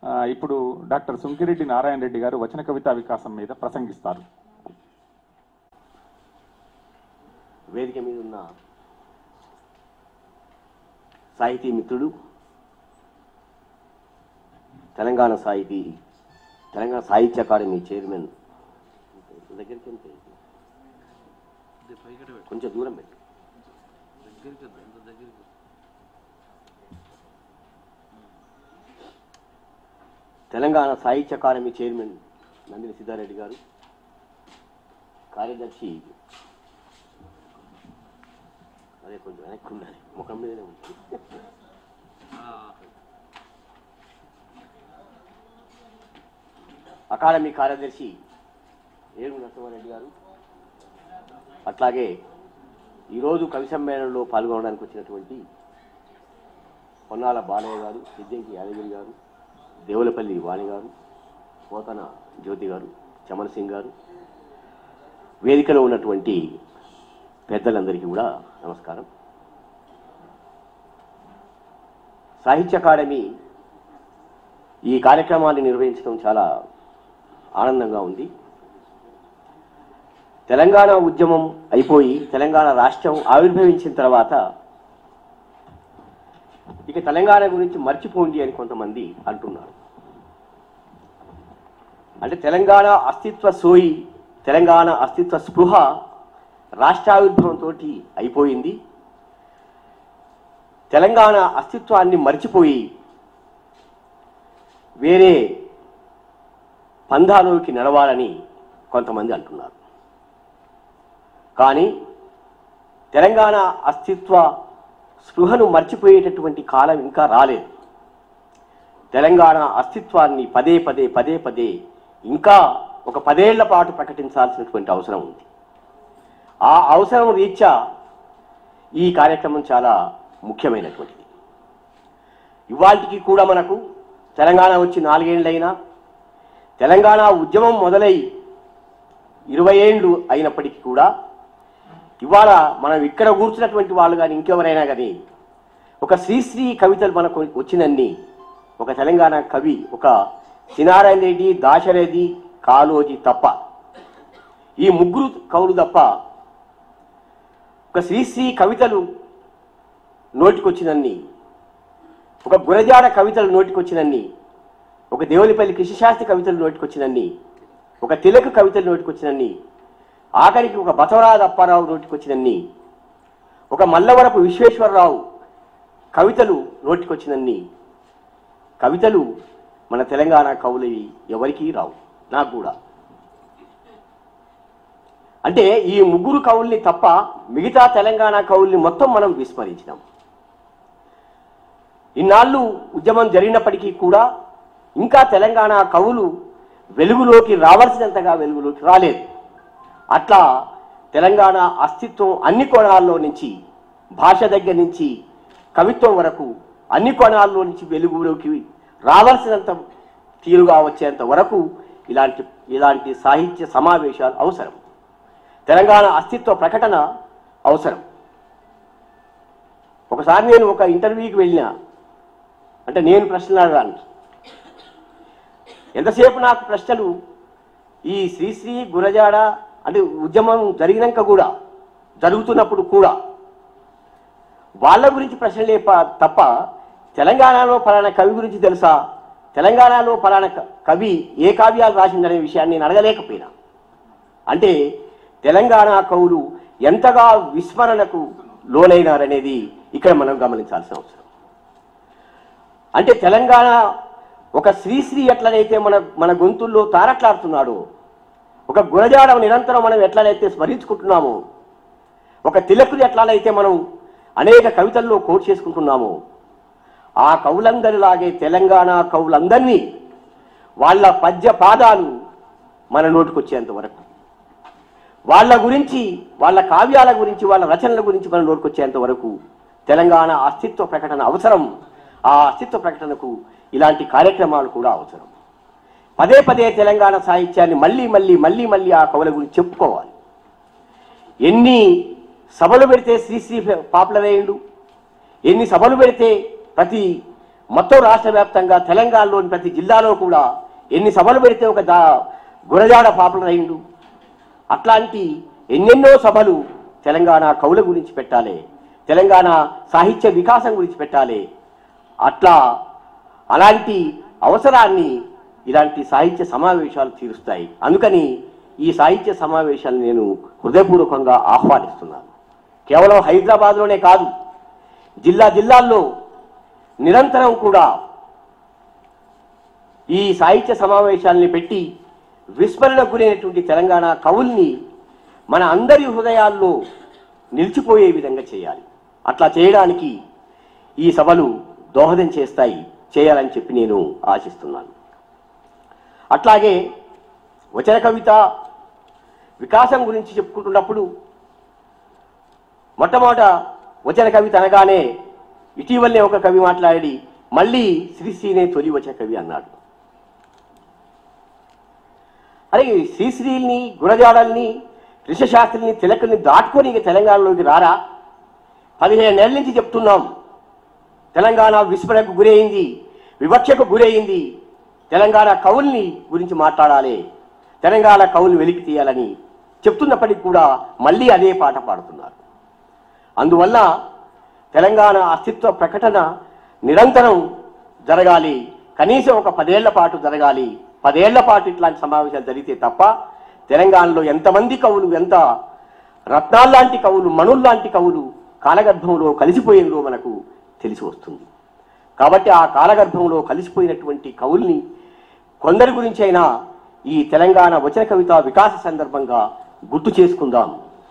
ఆ, ఇప్పుడు డాక్టర్ సుంకిరెడ్డి నారాయణ రెడ్డి గారు వచన కవితా వికాసం మీద ప్రసంగిస్తారు వేదిక మీద ఉన్న సాహితీ మిత్రుడు తెలంగాణ సాహితీ తెలంగాణ సాహిత్య అకాడమీ చైర్మన్ దగ్గరికి వెళ్తే కొంచెం దూరం పెట్టి తెలంగాణ సాహిత్య అకాడమీ చైర్మన్ నందిని సిద్ధారెడ్డి గారు కార్యదర్శి అదే కొంచెం వెనక్కి ఉండాలి ముఖం మీదనే ఉంది అకాడమీ కార్యదర్శి ఏడు నరసింహారెడ్డి గారు అట్లాగే ఈరోజు కవి సమ్మేళనంలో పాల్గొనడానికి వచ్చినటువంటి పొన్నాల బాలయ్య గారు సిద్దంకి యాదగిరి గారు దేవులపల్లి వాణి గారు పోతన జ్యోతి గారు చమన్ సింగ్ గారు వేదికలో ఉన్నటువంటి పెద్దలందరికీ కూడా నమస్కారం సాహిత్య అకాడమీ ఈ కార్యక్రమాన్ని నిర్వహించడం చాలా ఆనందంగా ఉంది తెలంగాణ ఉద్యమం అయిపోయి తెలంగాణ రాష్ట్రం ఆవిర్భవించిన తర్వాత ఇక తెలంగాణ గురించి మర్చిపోండి అని కొంతమంది అంటున్నారు అంటే తెలంగాణ అస్తిత్వ సోయి తెలంగాణ అస్తిత్వ స్పృహ రాష్ట్రావిర్భవంతో అయిపోయింది తెలంగాణ అస్తిత్వాన్ని మర్చిపోయి వేరే పంధాలోకి నడవాలని కొంతమంది అంటున్నారు కానీ తెలంగాణ అస్తిత్వ స్పృహను మర్చిపోయేటటువంటి కాలం ఇంకా రాలేదు తెలంగాణ అస్తిత్వాన్ని పదే పదే పదే పదే ఇంకా ఒక పదేళ్ల పాటు ప్రకటించాల్సినటువంటి అవసరం ఉంది ఆ అవసరం రీత్యా ఈ కార్యక్రమం చాలా ముఖ్యమైనటువంటిది ఇవాళకి కూడా మనకు తెలంగాణ వచ్చి నాలుగేండ్లైనా తెలంగాణ ఉద్యమం మొదలై ఇరవై ఏండ్లు అయినప్పటికీ కూడా ఇవాళ మనం ఇక్కడ కూర్చున్నటువంటి వాళ్ళు కానీ ఇంకెవరైనా కానీ ఒక శ్రీశ్రీ కవితలు మనకు వచ్చినన్ని ఒక తెలంగాణ కవి ఒక సినారాయణ రెడ్డి దాశరథి కాలోజీ తప్ప ఈ ముగ్గురు కవులు తప్ప ఒక శ్రీశ్రీ కవితలు నోటికొచ్చినన్ని ఒక గురజాడ కవితలు నోటికొచ్చినన్ని ఒక దేవునిపల్లి కృషిశాస్త్రి కవితలు నోటికొచ్చినన్ని ఒక తిలక కవితలు నోటికొచ్చినన్ని ఆఖరికి ఒక బసవరాజు అప్పారావు నోటికొచ్చినన్ని ఒక మల్లవరపు విశ్వేశ్వరరావు కవితలు నోటికొచ్చినన్ని కవితలు మన తెలంగాణ కవులవి ఎవరికీ రావు నాకు కూడా అంటే ఈ ముగ్గురు కవుల్ని తప్ప మిగతా తెలంగాణ కవుల్ని మొత్తం మనం విస్మరించినాం ఇన్నాళ్ళు ఉద్యమం జరిగినప్పటికీ కూడా ఇంకా తెలంగాణ కవులు వెలుగులోకి రావాల్సినంతగా వెలుగులోకి రాలేదు అట్లా తెలంగాణ అస్తిత్వం అన్ని కోణాల్లో నుంచి భాష దగ్గర నుంచి కవిత్వం వరకు అన్ని కోణాల్లో నుంచి వెలుగులోకి రావాల్సినంత తీరుగా వచ్చేంత వరకు ఇలాంటి ఇలాంటి సాహిత్య సమావేశాలు అవసరం తెలంగాణ అస్తిత్వ ప్రకటన అవసరం ఒకసారి నేను ఒక ఇంటర్వ్యూకి వెళ్ళినా అంటే నేను ప్రశ్నలు అడగడానికి ఎంతసేపు నాకు ప్రశ్నలు ఈ శ్రీశ్రీ గురజాడ అంటే ఉద్యమం జరిగినాక కూడా జరుగుతున్నప్పుడు కూడా వాళ్ళ గురించి ప్రశ్నలే ప- తప్ప తెలంగాణలో పలానా కవి గురించి తెలుసా తెలంగాణలో పలానా క- కవి ఏ కావ్యాలు రాసిందనే విషయాన్ని నేను అడగలేకపోయినా అంటే తెలంగాణ కవులు ఎంతగా విస్మరణకు లోనైనారనేది ఇక్కడ మనం గమనించాల్సిన అవసరం అంటే తెలంగాణ ఒక శ్రీశ్రీ ఎట్లనైతే మన మన గొంతుల్లో తారట్లాడుతున్నాడో ఒక గురజాడ నిరంతరం మనం ఎట్లనైతే స్మరించుకుంటున్నామో ఒక తిలకులు ఎట్లనైతే మనం అనేక కవితల్లో కోట్ చేసుకుంటున్నామో ఆ కవులందరిలాగే తెలంగాణ కవులందరినీ వాళ్ళ పద్య పాదాలు మన నోటికొచ్చేంత వరకు వాళ్ళ గురించి వాళ్ళ కావ్యాల గురించి వాళ్ళ రచనల గురించి మన నోటికొచ్చేంత వరకు తెలంగాణ అస్తిత్వ ప్రకటన అవసరం ఆ అస్తిత్వ ప్రకటనకు ఇలాంటి కార్యక్రమాలు కూడా అవసరం పదే పదే తెలంగాణ సాహిత్యాన్ని మళ్ళీ మళ్ళీ మళ్ళీ మళ్ళీ ఆ కవుల గురించి చెప్పుకోవాలి ఎన్ని సభలు పెడితే శ్రీశ్రీ పాపులర్ అయ్యిండు ఎన్ని సభలు పెడితే ప్రతి మొత్తం రాష్ట్ర వ్యాప్తంగా తెలంగాణలోని ప్రతి జిల్లాలో కూడా ఎన్ని సభలు పెడితే ఒక దా గురజాడ పాపులర్ అయిండు అట్లాంటి ఎన్నెన్నో సభలు తెలంగాణ కవుల గురించి పెట్టాలి తెలంగాణ సాహిత్య వికాసం గురించి పెట్టాలి అట్లా అలాంటి అవసరాన్ని ఇలాంటి సాహిత్య సమావేశాలు తీరుస్తాయి అందుకని ఈ సాహిత్య సమావేశాలు నేను హృదయపూర్వకంగా ఆహ్వానిస్తున్నాను కేవలం హైదరాబాద్లోనే కాదు జిల్లా జిల్లాల్లో నిరంతరం కూడా ఈ సాహిత్య సమావేశాల్ని పెట్టి విస్మరణకు గురైనటువంటి తెలంగాణ కవుల్ని మన అందరి హృదయాల్లో నిలిచిపోయే విధంగా చేయాలి అట్లా చేయడానికి ఈ సభలు దోహదం చేస్తాయి చేయాలని చెప్పి నేను ఆశిస్తున్నాను అట్లాగే వచన కవిత వికాసం గురించి చెప్పుకుంటున్నప్పుడు మొట్టమొదట వచన కవిత అనగానే ఇటీవలనే ఒక కవి మాట్లాడి మళ్ళీ శ్రీశ్రీనే తొలి వచన కవి అన్నాడు అరే శ్రీశ్రీల్ని గురజాడల్ని ఋషశాస్త్రిని తిలకుల్ని దాటుకొని ఇక తెలంగాణలోకి రారా పదిహేను నెలల నుంచి చెప్తున్నాం తెలంగాణ విస్మరణకు గురైంది వివక్షకు గురైంది తెలంగాణ కవుల్ని గురించి మాట్లాడాలి తెలంగాణ కవుల్ని వెలికి తీయాలని చెప్తున్నప్పటికీ కూడా మళ్ళీ అదే పాట పాడుతున్నారు అందువల్ల తెలంగాణ అస్తిత్వ ప్రకటన నిరంతరం జరగాలి కనీసం ఒక పదేళ్ల పాటు జరగాలి పదేళ్ల పాటు ఇట్లాంటి సమావేశాలు జరిగితే తప్ప తెలంగాణలో ఎంతమంది కవులు ఎంత రత్నాల్లాంటి కవులు మణుల్లాంటి కవులు కాలగర్భంలో కలిసిపోయిందో మనకు తెలిసి వస్తుంది కాబట్టి ఆ కాలగర్భంలో కలిసిపోయినటువంటి కవుల్ని కొందరి గురించైనా ఈ తెలంగాణ వచన కవిత వికాస సందర్భంగా గుర్తు చేసుకుందాం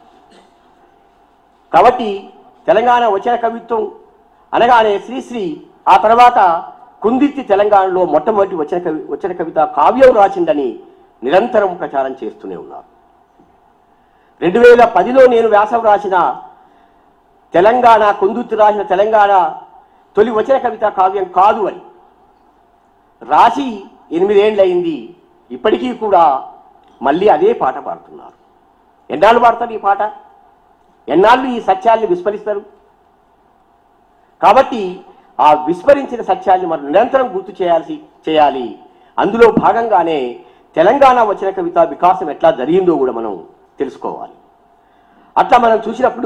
కాబట్టి తెలంగాణ వచన కవిత్వం అనగానే శ్రీశ్రీ ఆ తర్వాత కుందిర్తి తెలంగాణలో మొట్టమొదటి వచన కవి వచన కవిత కావ్యం రాసిందని నిరంతరం ప్రచారం చేస్తూనే ఉన్నారు రెండు వేల పదిలో నేను వ్యాసం రాసిన తెలంగాణ కుందుర్తి రాసిన తెలంగాణ తొలి వచన కవిత కావ్యం కాదు అని రాసి ఎనిమిదేండ్లయింది ఇప్పటికీ కూడా మళ్ళీ అదే పాట పాడుతున్నారు ఎన్నాళ్ళు పాడతారు ఈ పాట ఎన్నాళ్ళు ఈ సత్యాల్ని విస్మరిస్తారు కాబట్టి ఆ విస్మరించిన సత్యాల్ని మనం నిరంతరం గుర్తు చేయాల్సి చేయాలి అందులో భాగంగానే తెలంగాణ వచన కవిత వికాసం ఎట్లా జరిగిందో కూడా మనం తెలుసుకోవాలి అట్లా మనం చూసినప్పుడు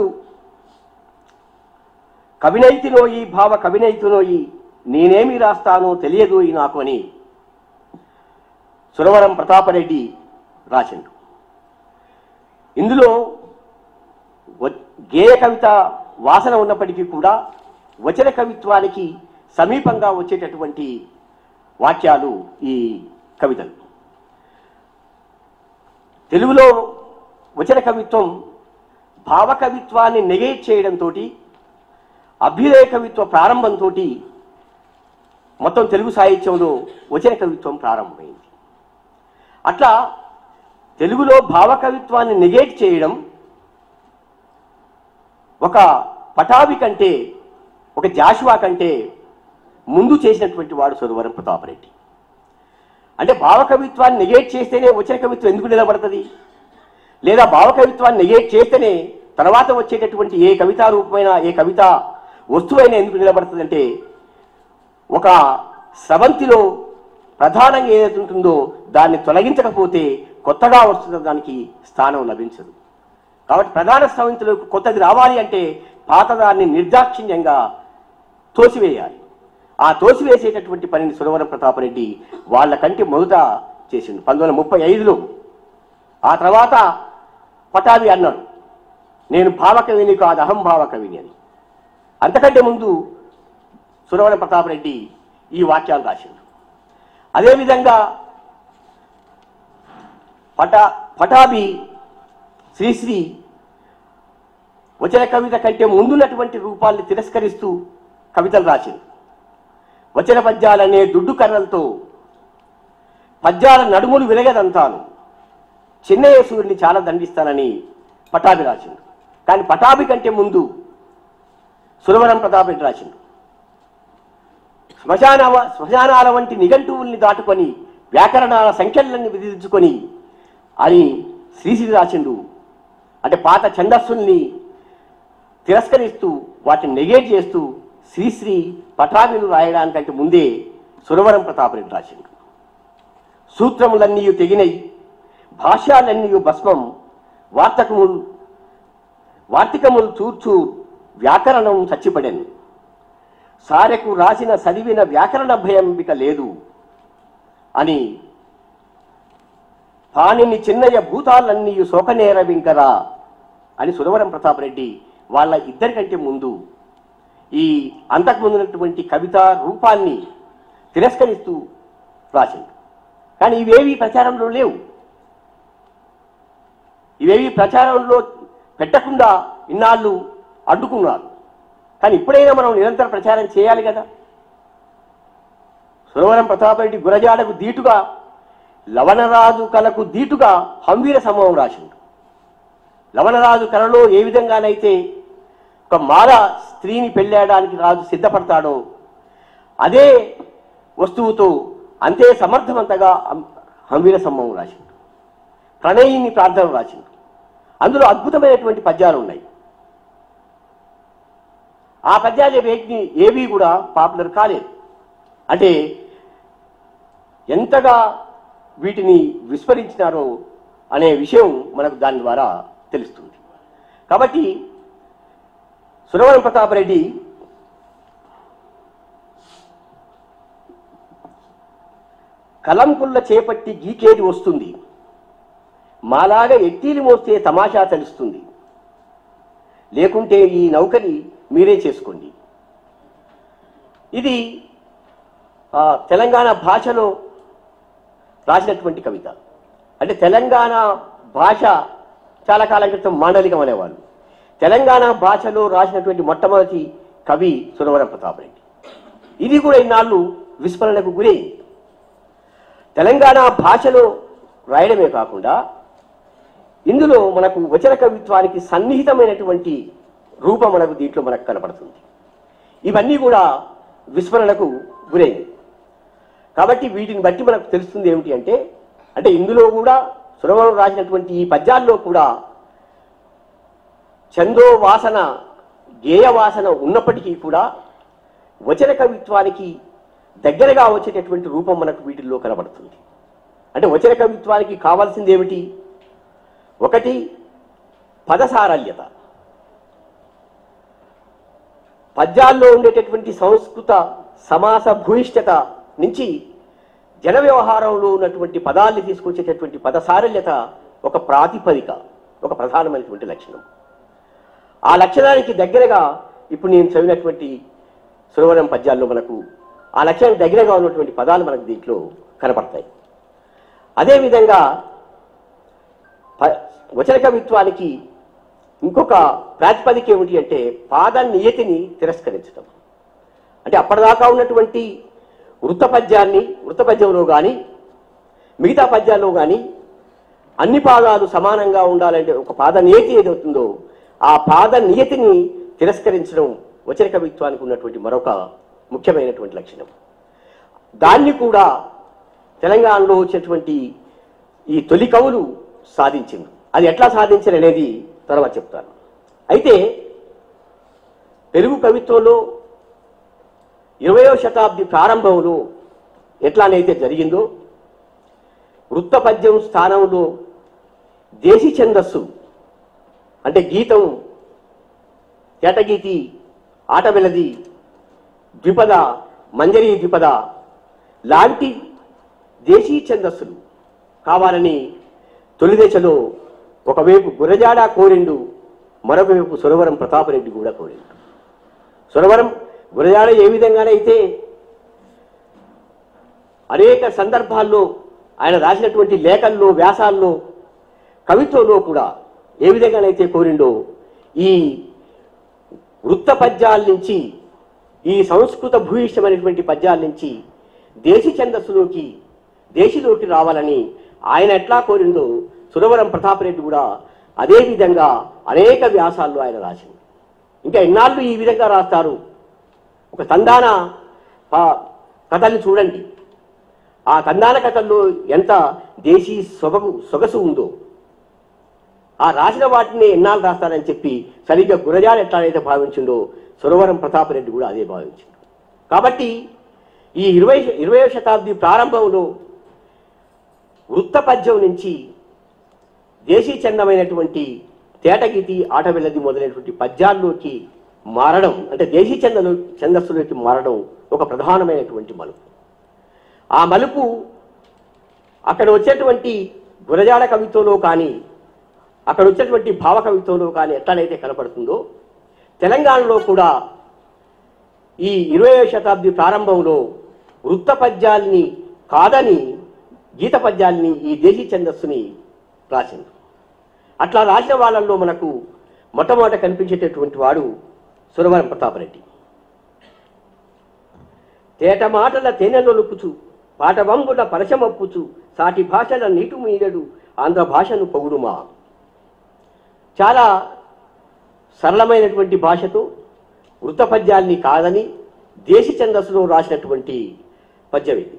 కవినైతినోయి భావ కవినైతినోయి నేనేమి రాస్తానో తెలియదోయి నాకు అని సురవరం ప్రతాపరెడ్డి రాసిండు ఇందులో వ- గేయ కవిత వాసన ఉన్నప్పటికీ కూడా వచన కవిత్వానికి సమీపంగా వచ్చేటటువంటి వాక్యాలు ఈ కవితలు తెలుగులో వచన కవిత్వం భావ కవిత్వాన్ని నెగేట్ చేయడంతో అభ్యుదయ కవిత్వ ప్రారంభంతో మొత్తం తెలుగు సాహిత్యంలో వచన కవిత్వం ప్రారంభమైంది అట్లా తెలుగులో భావ కవిత్వాన్ని నెగేట్ చేయడం ఒక పటాభి కంటే ఒక జాషువా కంటే ముందు చేసినటువంటి వాడు సురవరం ప్రతాపరెడ్డి అంటే భావ కవిత్వాన్ని నెగేట్ చేస్తేనే వచన కవిత్వం ఎందుకు నిలబడుతుంది లేదా భావ కవిత్వాన్ని నెగేట్ చేస్తేనే తర్వాత వచ్చేటటువంటి ఏ కవితా రూపమైన ఏ కవిత వస్తువైనా ఎందుకు నిలబడుతుందంటే ఒక స్రవంతిలో ప్రధానంగా ఏదైతే ఉంటుందో దాన్ని తొలగించకపోతే కొత్తగా వస్తున్న దానికి స్థానం లభించదు కాబట్టి ప్రధాన స్రవంతిలోకి కొత్తది రావాలి అంటే పాతదాన్ని నిర్దాక్షిణ్యంగా తోసివేయాలి ఆ తోసివేసేటటువంటి పనిని సురవరం ప్రతాపరెడ్డి వాళ్ళ కంటే మొదట చేసిండు పంతొమ్మిది వందల ముప్పై ఐదులో ఆ తర్వాత పటాభి అన్నాడు నేను భావకవిని కాదు అహంభావ కవిని అని అంతకంటే ముందు సురవరం ప్రతాపరెడ్డి ఈ వాక్యాలు రాసిండు అదేవిధంగా పటా పటాభి శ్రీశ్రీ వచన కవిత కంటే ముందున్నటువంటి రూపాల్ని తిరస్కరిస్తూ కవితలు రాసింది వచన పద్యాలనే దుడ్డు కర్రలతో పద్యాల నడుములు విరగదంతాను చిన్నయ్య సూర్యుని చాలా దండిస్తానని పటాభి రాసిండు కానీ పటాభి కంటే ముందు సురవరం ప్రతాపెడ్డి రాసిండు శ్మశాన శ్మశానాల వంటి నిఘంటువుల్ని దాటుకొని వ్యాకరణాల సంఖ్యలన్నీ విధించుకొని అని శ్రీశ్రీ రాసిండు అంటే పాత ఛందస్సుల్ని తిరస్కరిస్తూ వాటిని నెగేట్ చేస్తూ శ్రీశ్రీ పటాభిలు రాయడానికంటే ముందే సురవరం ప్రతాపరెడ్డి రాసిండు సూత్రములన్నీ తెగినై భాష్యాలన్నీ భస్మం వార్తకములు వార్తికములు చూర్చు వ్యాకరణం చచ్చిపడెను సారెకు రాసిన చదివిన వ్యాకరణ భయం ఇక లేదు అని పాణిని చిన్నయ్య భూతాలన్నీ శోకనేరవింకరా అని సురవరం ప్రతాపరెడ్డి వాళ్ళ ఇద్దరికంటే ముందు ఈ అంతకుముందున్నటువంటి కవిత రూపాన్ని తిరస్కరిస్తూ రాసింది కానీ ఇవేవి ప్రచారంలో లేవు ఇవేవి ప్రచారంలో పెట్టకుండా ఇన్నాళ్ళు అడ్డుకున్నారు కానీ ఇప్పుడైనా మనం నిరంతర ప్రచారం చేయాలి కదా సురవరం ప్రతాపరెడ్డి గురజాడకు దీటుగా లవణరాజు కలకు దీటుగా హంవీర సమూహం రాసిండు లవణరాజు కళలో ఏ విధంగానైతే ఒక మాల స్త్రీని పెళ్ళాడడానికి రాజు సిద్ధపడతాడో అదే వస్తువుతో అంతే సమర్థవంతంగా హం- హంవీర సమూహం రాసిండు ప్రణయిని ప్రార్థన రాసిండు అందులో అద్భుతమైనటువంటి పద్యాలు ఉన్నాయి ఆ పద్యాలు వేటిని ఏవి కూడా పాపులర్ కాలేదు అంటే ఎంతగా వీటిని విస్మరించినారో అనే విషయం మనకు దాని ద్వారా తెలుస్తుంది కాబట్టి సురవరం ప్రతాపరెడ్డి కలంకుల్ల చేపట్టి గీకేది వస్తుంది మాలాగా ఎట్టీలు మోస్తే తమాషా తెలుస్తుంది లేకుంటే ఈ నౌకని మీరే చేసుకోండి ఇది ఆ, తెలంగాణ భాషలో రాసినటువంటి కవిత అంటే తెలంగాణ భాష చాలా కాలం క్రితం మాండలికం అనేవాళ్ళు తెలంగాణ భాషలో రాసినటువంటి మొట్టమొదటి కవి సురవరం ప్రతాపరెడ్డి ఇది కూడా ఇన్నాళ్ళు విస్మరణకు గురైంది తెలంగాణ భాషలో రాయడమే కాకుండా ఇందులో మనకు వచన కవిత్వానికి సన్నిహితమైనటువంటి రూపం మనకు దీంట్లో మనకు కనపడుతుంది ఇవన్నీ కూడా విస్మరణకు గురైంది కాబట్టి వీటిని బట్టి మనకు తెలుస్తుంది ఏమిటి అంటే అంటే ఇందులో కూడా సురవరం రాసినటువంటి ఈ పద్యాల్లో కూడా చందో వాసన గేయ వాసన ఉన్నప్పటికీ కూడా వచన కవిత్వానికి దగ్గరగా వచ్చేటటువంటి రూపం మనకు వీటిల్లో కనబడుతుంది అంటే వచన కవిత్వానికి కావాల్సింది ఏమిటి ఒకటి పదసారల్యత పద్యాల్లో ఉండేటటువంటి సంస్కృత సమాస భూయిష్టత నుంచి జన వ్యవహారంలో ఉన్నటువంటి పదాల్ని తీసుకొచ్చేటటువంటి పదసారల్యత ఒక ప్రాతిపదిక ఒక ప్రధానమైనటువంటి లక్షణం ఆ లక్షణానికి దగ్గరగా ఇప్పుడు నేను చదివినటువంటి సురవరం పద్యాల్లో మనకు ఆ లక్షణానికి దగ్గరగా ఉన్నటువంటి పదాలు మనకు దీంట్లో కనపడతాయి అదేవిధంగా ప- వచన కవిత్వానికి ఇంకొక ప్రాతిపదిక ఏమిటి అంటే పాద నియతిని తిరస్కరించడం అంటే అప్పటిదాకా ఉన్నటువంటి వృత్త పద్యాన్ని వృత్త పద్యంలో కానీ మిగతా పద్యాల్లో కానీ అన్ని పాదాలు సమానంగా ఉండాలంటే ఒక పాద నియతి ఏదవుతుందో ఆ పాద నియతిని తిరస్కరించడం వచన కవిత్వానికి ఉన్నటువంటి మరొక ముఖ్యమైనటువంటి లక్షణం దాన్ని కూడా తెలంగాణలో వచ్చేటువంటి ఈ తొలి కవులు సాధించింది అది ఎట్లా సాధించారు అనేది తర్వాత చెప్తాను అయితే తెలుగు కవిత్వంలో ఇరవయో శతాబ్ది ప్రారంభంలో ఎట్లానైతే జరిగిందో వృత్త పద్యం స్థానంలో దేశీ ఛందస్సు అంటే గీతం కేటగీతి ఆటవెలది ద్విపద మంజరీ ద్విపద లాంటి దేశీ ఛందస్సులు కావాలని తొలి దశలో ఒకవైపు గురజాడ కోరిండు మరొక వైపు సురవరం ప్రతాపరెడ్డి కూడా కోరిండు సురవరం గురజాడ ఏ విధంగానైతే అనేక సందర్భాల్లో ఆయన రాసినటువంటి లేఖల్లో వ్యాసాల్లో కవిత్వంలో కూడా ఏ విధంగానైతే కోరిండో ఈ వృత్త పద్యాల నుంచి ఈ సంస్కృత భూయిష్టమైనటువంటి పద్యాల నుంచి దేశీ ఛందస్సులోకి దేశీలోకి రావాలని ఆయన ఎట్లా కోరిందో సురవరం ప్రతాపరెడ్డి కూడా అదే విధంగా అనేక వ్యాసాల్లో ఆయన రాసింది ఇంకా ఎన్నాళ్ళు ఈ విధంగా రాస్తారు ఒక తందాన ప- కథల్ని చూడండి ఆ తందాన కథల్లో ఎంత దేశీ సొగగు సొగసు ఉందో ఆ రాసిన వాటిని ఎన్నాళ్ళు రాస్తారని చెప్పి సరిగ్గా గురజాడ ఎట్లానైతే భావించిండో సురవరం ప్రతాపరెడ్డి కూడా అదే భావించారు కాబట్టి ఈ ఇరవై ఇరవయో శతాబ్ది ప్రారంభంలో వృత్తపద్యం నుంచి దేశీ చందమైనటువంటి తేటగీతి ఆటవెల్లది మొదలైనటువంటి పద్యాల్లోకి మారడం అంటే దేశీ చందలు ఛందస్సులోకి మారడం ఒక ప్రధానమైనటువంటి మలుపు ఆ మలుపు అక్కడ వచ్చేటువంటి గురజాడ కవిత్వంలో కానీ అక్కడ వచ్చేటువంటి భావ కవిత్వంలో కానీ ఎట్లనైతే కనపడుతుందో తెలంగాణలో కూడా ఈ ఇరవై శతాబ్ది ప్రారంభంలో వృత్త పద్యాల్ని కాదని గీత పద్యాల్ని ఈ దేశీ ఛందస్సుని రాసింది అట్లా రాసిన వాళ్ళల్లో మనకు మొట్టమొదట కనిపించేటటువంటి వాడు సురవరం ప్రతాపరెడ్డి తేట మాటల తేనెలొలుపుచు పాటవంగుల పరశమప్పుచు సాటి భాషల నీటు మీదడు ఆంధ్ర భాషను పొగుడుమా చాలా సరళమైనటువంటి భాషతో వృత్త పద్యాల్ని కాదని దేశి ఛందస్సులో రాసినటువంటి పద్యం ఇది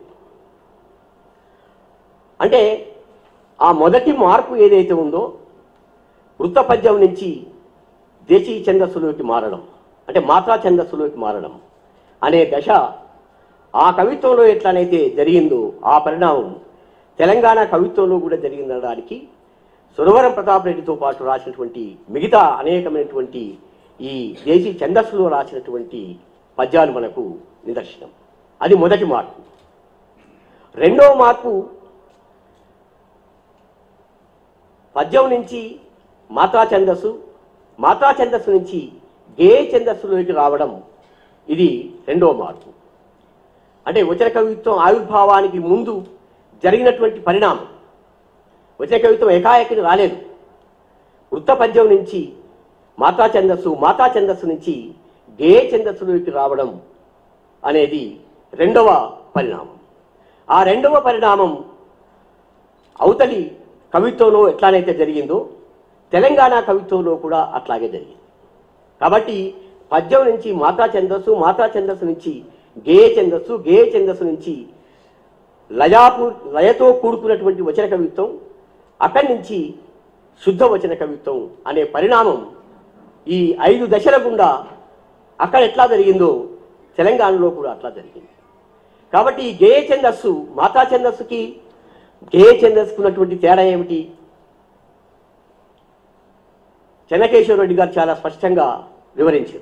అంటే ఆ మొదటి మార్పు ఏదైతే ఉందో వృత్త పద్యం నుంచి దేశీ ఛందస్సులోకి మారడం అంటే మాత్రా ఛందస్సులోకి మారడం అనే దశ ఆ కవిత్వంలో ఎట్లనైతే జరిగిందో ఆ పరిణామం తెలంగాణ కవిత్వంలో కూడా జరిగిందనడానికి సురవరం ప్రతాప్ రెడ్డితో పాటు రాసినటువంటి మిగతా అనేకమైనటువంటి ఈ దేశీ ఛందస్సులో రాసినటువంటి పద్యాలు మనకు నిదర్శనం అది మొదటి మార్పు రెండవ మార్పు పద్యం నుంచి మాతా ఛందస్సు మాతా ఛందస్సు నుంచి గే ఛందస్సులోకి రావడం ఇది రెండవ మార్పు అంటే వచన కవిత్వం ఆవిర్భావానికి ముందు జరిగినటువంటి పరిణామం వచన కవిత్వం ఏకాఏకిని రాలేదు వృత్త పద్యం నుంచి మాతా ఛందస్సు మాతా ఛందస్సు నుంచి గే ఛందస్సులోకి రావడం అనేది రెండవ పరిణామం ఆ రెండవ పరిణామం అవతలి కవిత్వంలో ఎట్లానైతే జరిగిందో తెలంగాణ కవిత్వంలో కూడా అట్లాగే జరిగింది కాబట్టి పద్యం నుంచి మాతా ఛందస్సు మాతా ఛందస్సు నుంచి గేయ ఛందస్సు గేయ ఛందస్సు నుంచి లయాపు లయతో కూడుకున్నటువంటి వచన కవిత్వం అక్కడి నుంచి శుద్ధ వచన కవిత్వం అనే పరిణామం ఈ ఐదు దశల గుండా అక్కడ ఎట్లా జరిగిందో తెలంగాణలో కూడా అట్లా జరిగింది కాబట్టి ఈ గేయ ఛందస్సు మాతా ఛందస్సుకి గేయ ఛందస్సుకు ఉన్నటువంటి తేడా ఏమిటి చెన్నకేశ్వర రెడ్డి గారు చాలా స్పష్టంగా వివరించారు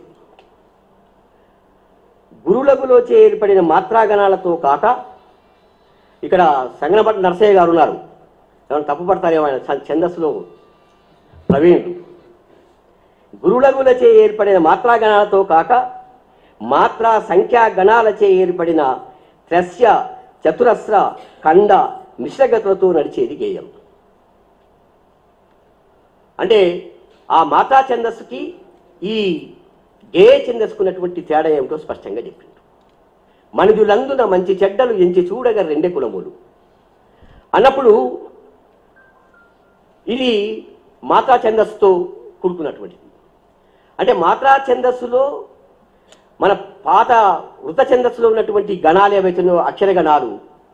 గురులగులోచే ఏర్పడిన మాత్రాగణాలతో కాక ఇక్కడ సంగనపట్ల నరసయ్య గారు ఉన్నారు ఏమైనా తప్పు పడతారేమో ఆయన ఛ- ఛందస్సులో ప్రవీణుడు గురులగులచే ఏర్పడిన మాత్రాగణాలతో కాక మాత్రా సంఖ్యా గణాలచే ఏర్పడిన త్రస్య చతురస్ర ఖండ మిశ్రగతులతో నడిచేది గేయం అంటే ఆ మాతా ఛందస్సుకి ఈ గేయ ఛందస్సుకున్నటువంటి తేడా ఏమిటో స్పష్టంగా చెప్పిండు మనుజులందున మంచి చెడ్డలు ఎంచి చూడగ రెండే కులములు అన్నప్పుడు ఇది మాతా ఛందస్సుతో కూడుకున్నటువంటిది అంటే మాత్రా ఛందస్సులో మన పాత వృత ఛందస్సులో ఉన్నటువంటి గణాలు ఏవైతున్నాయో అక్షర గణాలు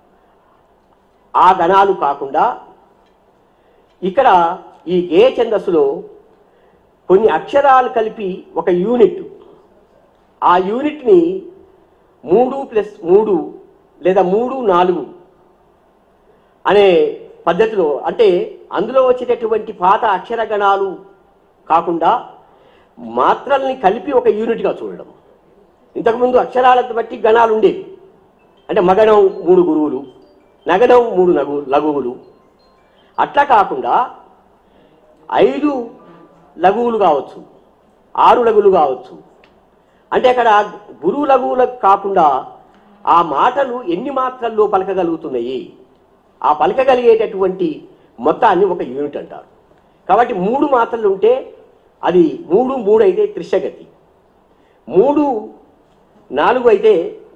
ఆ గణాలు కాకుండా ఇక్కడ ఈ గే ఛందస్సులో కొన్ని అక్షరాలు కలిపి ఒక యూనిట్ ఆ యూనిట్ని మూడు ప్లస్ మూడు లేదా మూడు నాలుగు అనే పద్ధతిలో అంటే అందులో వచ్చేటటువంటి పాత అక్షర గణాలు కాకుండా మాత్రల్ని కలిపి ఒక యూనిట్గా చూడడం ఇంతకుముందు అక్షరాలను బట్టి గణాలు ఉండేవి అంటే మగడం మూడు గురువులు నగడం మూడు నగు లఘువులు అట్లా కాకుండా ఐదు లఘువులు కావచ్చు ఆరు లఘువులు కావచ్చు అంటే అక్కడ గురువు లఘువులకు కాకుండా ఆ మాటలు ఎన్ని మాత్రల్లో పలకగలుగుతున్నాయి ఆ పలకగలిగేటటువంటి మొత్తాన్ని ఒక యూనిట్ అంటారు కాబట్టి మూడు మాత్రలు ఉంటే అది మూడు మూడు అయితే త్రిశగతి మూడు నాలుగు అయితే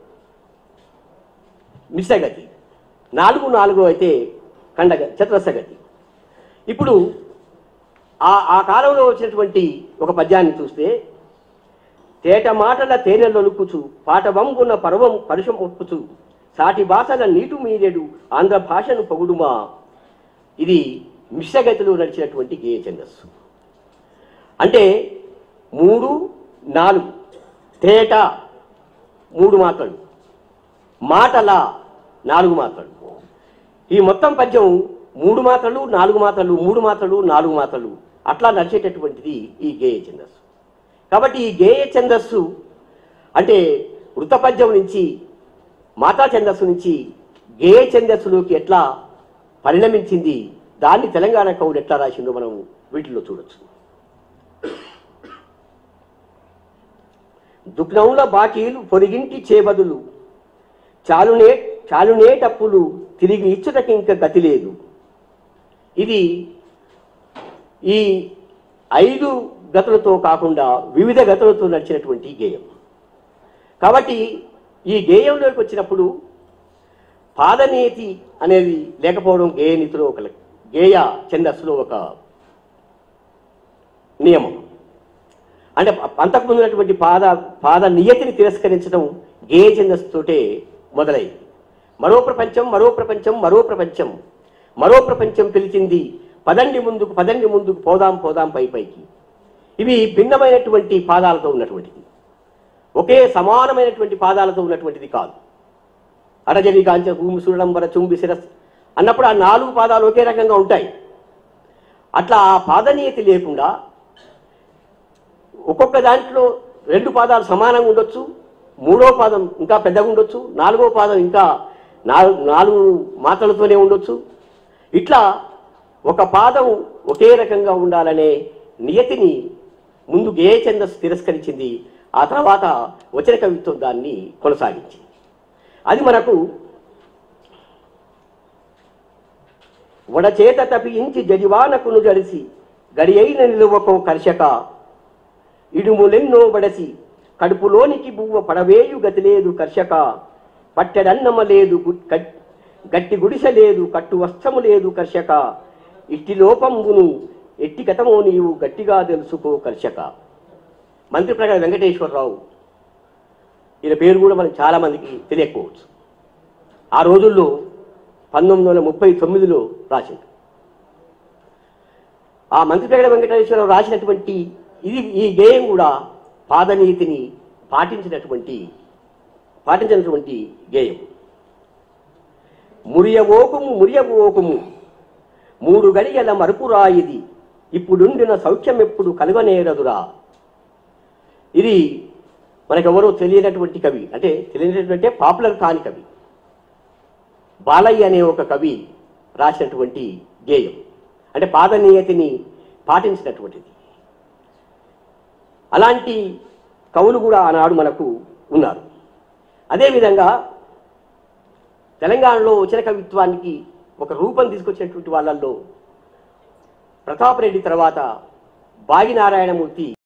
మిశ్రగతి నాలుగు నాలుగు అయితే ఖండగ చతురస్రగతి ఇప్పుడు ఆ ఆ కాలంలో వచ్చినటువంటి ఒక పద్యాన్ని చూస్తే తేట మాటల తేనెలొలుకుచు పాట వంగున పర్వం పరుషం ఒప్పుచు సాటి భాషల నీటు మీరేడు ఆంధ్ర భాషను పొగుడుమా ఇది మిశ్రగతిలో నడిచినటువంటి గేయ ఛందస్సు అంటే మూడు నాలుగు తేట మూడు మాత్రలు మాటల నాలుగు మాత్రలు ఈ మొత్తం పద్యం మూడు మాత్రలు నాలుగు మాత్రలు మూడు మాత్రలు నాలుగు మాత్రలు అట్లా నడిచేటటువంటిది ఈ గేయ ఛందస్సు కాబట్టి ఈ గేయ ఛందస్సు అంటే వృత్తపద్యం నుంచి మాతా ఛందస్సు నుంచి గేయ ఛందస్సులోకి ఎట్లా పరిణమించింది దాన్ని తెలంగాణ కవులు ఎట్లా రాసిందో మనం వీటిలో చూడొచ్చు దుగ్నముల బాకీలు పొరిగింటి చేబదులు చాలునే చాలునేటప్పులు తిరిగి ఇచ్చుటకి ఇంకా గతి లేదు ఇది ఈ ఐదు గతులతో కాకుండా వివిధ గతులతో నడిచినటువంటి గేయం కాబట్టి ఈ గేయంలోకి వచ్చినప్పుడు పాదనీతి అనేది లేకపోవడం గేయనీతిలో ఒక లెక్క. గేయ ఛందస్సులో ఒక నియమం అంటే అంతకుముందు ఉన్నటువంటి పాద పాద నియతిని తిరస్కరించడం గేయ ఛందస్సుతోటే మొదలైంది మరో ప్రపంచం మరో ప్రపంచం మరో ప్రపంచం మరో ప్రపంచం పిలిచింది పదండి ముందుకు పదండి ముందుకు పోదాం పోదాం పై పైకి ఇవి భిన్నమైనటువంటి పాదాలతో ఉన్నటువంటిది ఒకే సమానమైనటువంటి పాదాలతో ఉన్నటువంటిది కాదు అడజడి కాంచ భూమి సుడంబర చుంబి శిరస్ అన్నప్పుడు ఆ నాలుగు పాదాలు ఒకే రకంగా ఉంటాయి అట్లా ఆ పాదనీయత లేకుండా ఒక్కొక్క దాంట్లో రెండు పాదాలు సమానంగా ఉండొచ్చు మూడో పాదం ఇంకా పెద్దగా ఉండొచ్చు నాలుగో పాదం ఇంకా నాలుగు నాలుగు మాటలతోనే ఉండొచ్చు ఇట్లా ఒక పాదం ఒకే రకంగా ఉండాలనే నియతిని ముందు గేయ ఛందస్సు తిరస్కరించింది ఆ తర్వాత వచన కవిత్వం దాన్ని కొనసాగించింది అది మనకు వడచేత తపించి జడివానకును జడిసి గడి అయిన నిలువకో కర్షక ఇడుములెన్నో బడసి కడుపులోనికి బువ్వ పడవేయు గతి లేదు కర్షక పట్టెడన్నమ లేదు గు- గట్- గట్టి గుడిసె లేదు కట్టు వస్త్రము లేదు కర్షక ఇట్టి లోపంబును ఎట్టి గతమో నీవు గట్టిగా తెలుసుకో కర్షక మంత్రి ప్రకారం వెంకటేశ్వరరావు ఈయన పేరు కూడా మనకు చాలా మందికి తెలియకపోవచ్చు ఆ రోజుల్లో పంతొమ్మిది వందల ముప్పై తొమ్మిదిలో రాసింది ఆ మంత్రిపేట వెంకటేశ్వరరావు రాసినటువంటి ఇది ఈ గేయం కూడా పాదనీతిని పాటించినటువంటి పాటించినటువంటి గేయం మురియవోకుము మురియవోకుము మూడు గడియల మరుపురాయిది ఇప్పుడుండిన సౌఖ్యం ఎప్పుడు కలుగనేరదురా ఇది మనకెవరో తెలియనటువంటి కవి అంటే తెలియనటువంటి పాపులర్ కాని కవి బాలయ్య అనే ఒక కవి రాసినటువంటి గేయం అంటే పాదనీయతిని పాటించినటువంటిది అలాంటి కవులు కూడా ఆనాడు మనకు ఉన్నారు అదేవిధంగా తెలంగాణలో వచన కవిత్వానికి ఒక రూపం తీసుకొచ్చినటువంటి వాళ్ళల్లో ప్రతాప్ రెడ్డి తర్వాత బాగి నారాయణమూర్తి